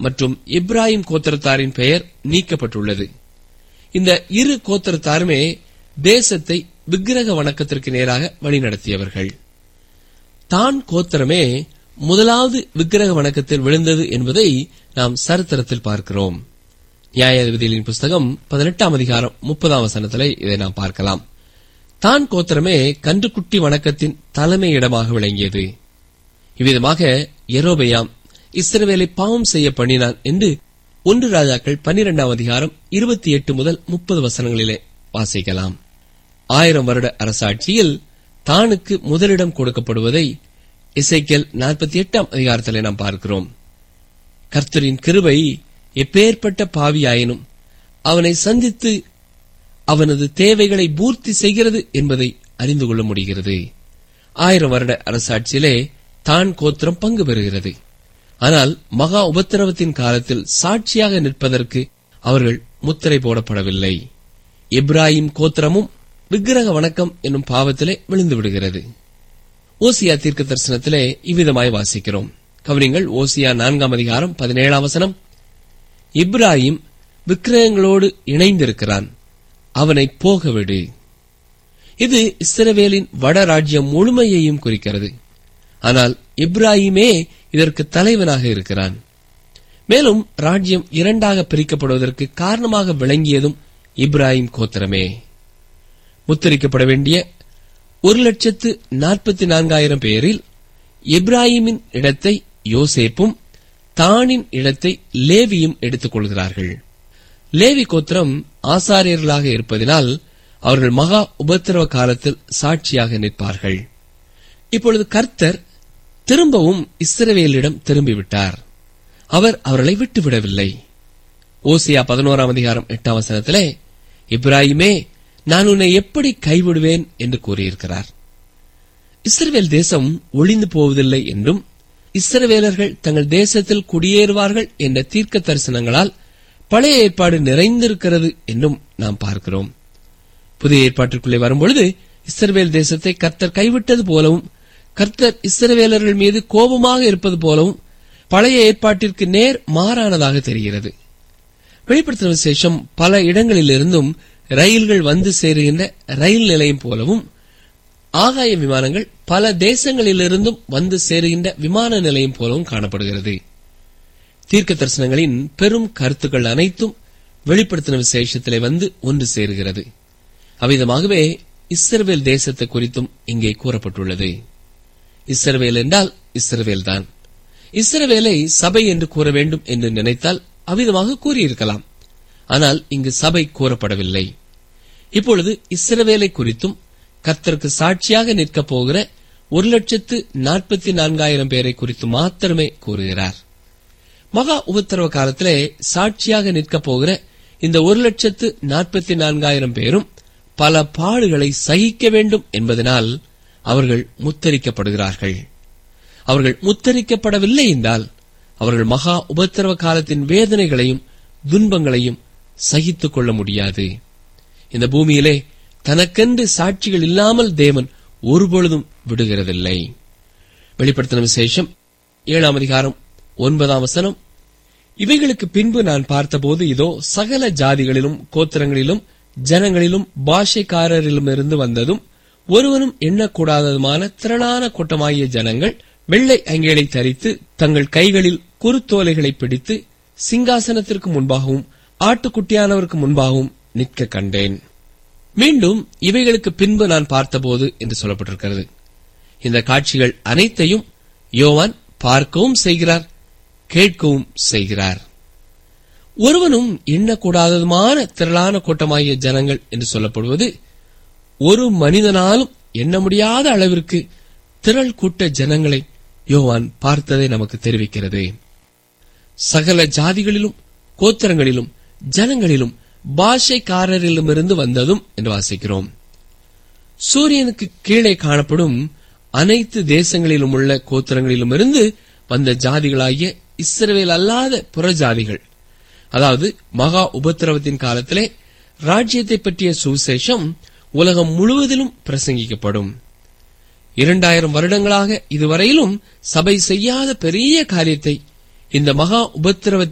மற்றும் இப்ராஹிம் கோத்திரத்தாரின் பெயர் நீக்கப்பட்டுள்ளது இந்த இரு கோத்திரத்தாருமே தேசத்தை விக்கிரக வணக்கத்திற்கு நேராக வழிநடத்தியவர்கள் தான் கோத்திரமே முதலாவது விக்கிரக வணக்கத்தில் விழுந்தது என்பதை நாம் சரித்திரத்தில் பார்க்கிறோம் நியாயாதிபதிகளின் புஸ்தகம் பதினெட்டாம் அதிகாரம் முப்பதாம் வசனத்திலே இதை நாம் பார்க்கலாம் தான் கோத்திரமே கன்றுக்குட்டி வணக்கத்தின் தலைமையிடமாக விளங்கியது இவ்விதமாக எரோபெயாம் இஸ்ரவேலை பாவம் செய்ய பண்ணினான் என்று ஒன்று ராஜாக்கள் பன்னிரெண்டாம் அதிகாரம் இருபத்தி எட்டு முதல் முப்பது வசனங்களிலே வாசிக்கலாம் ஆயிரம் வருட அரசாட்சியில் தானுக்கு முதலிடம் கொடுக்கப்படுவதை இசைக்கேல் நாற்பத்தி எட்டாம் அதிகாரத்திலே நாம் பார்க்கிறோம் கர்த்தரின் கிருபை எப்பேற்பட்ட பாவியாயினும் அவனை சந்தித்து அவனது தேவைகளை பூர்த்தி செய்கிறது என்பதை அறிந்து கொள்ள முடிகிறது ஆயிரம் வருட அரசாட்சியிலே தான் கோத்திரம் பங்கு பெறுகிறது ஆனால் மகா உபத்திரவத்தின் காலத்தில் சாட்சியாக நிற்பதற்கு அவர்கள் முத்திரை போடப்படவில்லை இப்ராஹிம் கோத்திரமும் விக்கிரக வணக்கம் என்னும் பாவத்திலே விழுந்து விடுகிறது ஓசியா தீர்க்க தரிசனத்திலே இவ்விதமாய் வாசிக்கிறோம் கவனிங்கள் ஓசியா நான்காம் அதிகாரம் பதினேழாம் வசனம் இப்ராஹிம் விக்கிரகங்களோடு இணைந்திருக்கிறான் அவனை போகவிடு இது இஸ்ரவேலின் வடராஜ்யம் முழுமையையும் குறிக்கிறது ஆனால் இப்ராஹிமே இதற்கு தலைவனாக இருக்கிறான் மேலும் ராஜ்யம் இரண்டாக பிரிக்கப்படுவதற்கு காரணமாக விளங்கியதும் இப்ராஹிம் கோத்திரமே முத்தரிக்கப்பட வேண்டிய ஒரு லட்சத்து நாற்பத்தி நான்காயிரம் பேரில் இப்ராஹிமின் இடத்தை யோசேப்பும் தானின் இடத்தை லேவியும் எடுத்துக் கொள்கிறார்கள் லேவி கோத்திரம் ஆசாரியர்களாக இருப்பதினால் அவர்கள் மகா உபத்திரவ காலத்தில் சாட்சியாக நிற்பார்கள் இப்பொழுது கர்த்தர் திரும்பவும் இஸ்ரவேலிடம் திரும்பிவிட்டார் அவர் அவர்களை விட்டுவிடவில்லை ஓசியா பதினோராம் அதிகாரம் எட்டாம் வசனத்திலே இப்ராஹிமே நான் உன்னை எப்படி கைவிடுவேன் என்று கூறியிருக்கிறார் இஸ்ரவேல் தேசம் ஒளிந்து போவதில்லை என்றும் இஸ்ரவேலர்கள் தங்கள் தேசத்தில் குடியேறுவார்கள் என்ற தீர்க்க தரிசனங்களால் பழைய ஏற்பாடு நிறைந்திருக்கிறது என்றும் நாம் பார்க்கிறோம் புதிய ஏற்பாட்டிற்குள்ளே வரும்பொழுது இஸ்ரவேல் தேசத்தை கர்த்தர் கைவிட்டது போலவும் கர்த்தர் இஸ்ரவேலர்கள் மீது கோபமாக இருப்பது போலவும் பழைய ஏற்பாட்டிற்கு நேர் மாறானதாக தெரிகிறது வெளிப்படுத்தின விசேஷம் பல இடங்களிலிருந்தும் ரயில்கள் வந்து சேருகின்ற ரயில் நிலையம் போலவும் ஆகாய விமானங்கள் பல தேசங்களிலிருந்தும் வந்து சேருகின்ற விமான நிலையம் போலவும் காணப்படுகிறது தீர்க்க தரிசனங்களின் பெரும் கருத்துக்கள் அனைத்தும் வெளிப்படுத்தின விசேஷத்திலே வந்து ஒன்று சேருகிறது அவ்விதமாகவே இஸ்ரவேல் தேசத்தை குறித்தும் இங்கே கூறப்பட்டுள்ளது இஸ்ரவேல் என்றால் இஸ்ரவேல் தான் இஸ்ரவேலை சபை என்று கூற வேண்டும் என்று நினைத்தால் அவ்விதமாக கூறியிருக்கலாம் ஆனால் இங்கு சபை கூறப்படவில்லை இப்பொழுது இஸ்ரவேலை குறித்தும் கர்த்தருக்கு சாட்சியாக நிற்கப் போகிற ஒரு லட்சத்து நாற்பத்தி நான்காயிரம் பேரை குறித்து மாத்திரமே கூறுகிறார் மகா உபத்திரவ காலத்திலே சாட்சியாக நிற்கப் போகிற இந்த ஒரு லட்சத்து நாற்பத்தி நான்காயிரம் பேரும் பல பாடுகளை சகிக்க வேண்டும் என்பதனால் அவர்கள் முத்தரிக்கப்படுகிறார்கள் அவர்கள் முத்தரிக்கப்படவில்லை என்றால் அவர்கள் மகா உபத்திரவ காலத்தின் வேதனைகளையும் துன்பங்களையும் சகித்துக் கொள்ள முடியாது இந்த பூமியிலே தனக்கென்று சாட்சிகள் இல்லாமல் தேவன் ஒருபொழுதும் விடுகிறதில்லை வெளிப்படுத்தின விசேஷம் ஏழாம் அதிகாரம் ஒன்பதாம் வசனம் இவைகளுக்கு பின்பு நான் பார்த்தபோது இதோ சகல ஜாதிகளிலும் கோத்திரங்களிலும் ஜனங்களிலும் பாஷைக்காரரிலுமிருந்து வந்ததும் ஒருவனும் எண்ணக்கூடாததுமான திரளான கூட்டமாகிய ஜனங்கள் வெள்ளை அங்கேலை தரித்து தங்கள் கைகளில் குருத்தோலைகளை பிடித்து சிங்காசனத்திற்கு முன்பாகவும் ஆட்டுக்குட்டியானவருக்கு முன்பாகவும் நிற்க கண்டேன் மீண்டும் இவைகளுக்கு பின்பு நான் பார்த்தபோது என்று சொல்லப்பட்டிருக்கிறது இந்த காட்சிகள் அனைத்தையும் யோவான் பார்க்கவும் செய்கிறார் கேட்கவும் செய்கிறார் ஒருவனும் எண்ணக்கூடாததுமான திரளான கூட்டமாகிய ஜனங்கள் என்று சொல்லப்படுவது ஒரு மனிதனாலும் எண்ண முடியாத அளவிற்கு திரள் கூட்ட ஜனங்களை யோவான் பார்த்ததை நமக்கு தெரிவிக்கிறது சகல ஜாதிகளிலும் கோத்திரங்களிலும் ஜனங்களிலும் பாஷைக்காரரிலுமிருந்து வந்ததும் என்று வாசிக்கிறோம் சூரியனுக்கு கீழே காணப்படும் அனைத்து தேசங்களிலும் உள்ள கோத்திரங்களிலுமிருந்து வந்த ஜாதிகளாகிய இஸ்ரவேல் அல்லாத புறஜாதிகள் அதாவது மகா உபத்திரவத்தின் காலத்திலே ராஜ்யத்தை பற்றிய சுவிசேஷம் உலகம் முழுவதிலும் பிரசங்கிக்கப்படும் இரண்டாயிரம் வருடங்களாக இதுவரையிலும் சபை செய்யாத பெரிய காரியத்தை இந்த மகா உபத்திரவ